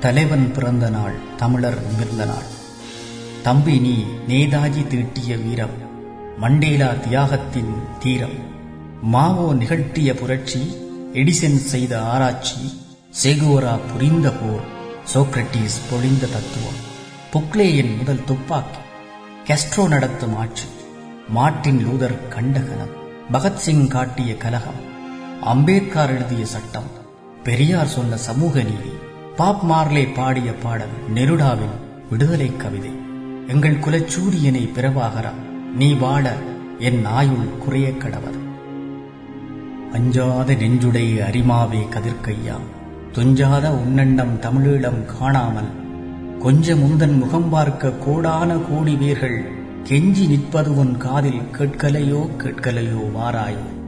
தலைவன் பிறந்த நாள் தமிழர் நிமிர்ந்த நாள் தம்பி நீ நேதாஜி தீட்டிய வீரம் மண்டேலா தியாகத்தின் தீரம் மாவோ நிகழ்த்திய புரட்சி எடிசன் செய்த ஆராய்ச்சி செகுவரா புரிந்த போர் சோக்ரட்டிஸ் பொழிந்த தத்துவம் புக்லேயின் முதல் துப்பாக்கி கெஸ்ட்ரோ நடத்தும் ஆட்சி மார்ட்டின் லூதர் கண்டகனம் பகத்சிங் காட்டிய கலகம் அம்பேத்கர் எழுதிய சட்டம் பெரியார் சொன்ன சமூக நீதி பாப் மார்லே பாடிய பாடல் நெருடாவின் விடுதலை கவிதை எங்கள் குலச்சூரியனை பிறவாகரா நீ வாழ என் ஆயுள் குறைய கடவர் அஞ்சாத நெஞ்சுடைய அரிமாவே கதிர்கையாம் துஞ்சாத உன்னண்டம் தமிழீழம் காணாமல் கொஞ்ச முந்தன் முகம் பார்க்க கோடான கோடி வீர்கள் கெஞ்சி நிற்பது உன் காதில் கேட்கலையோ கேட்கலையோ வாராயோ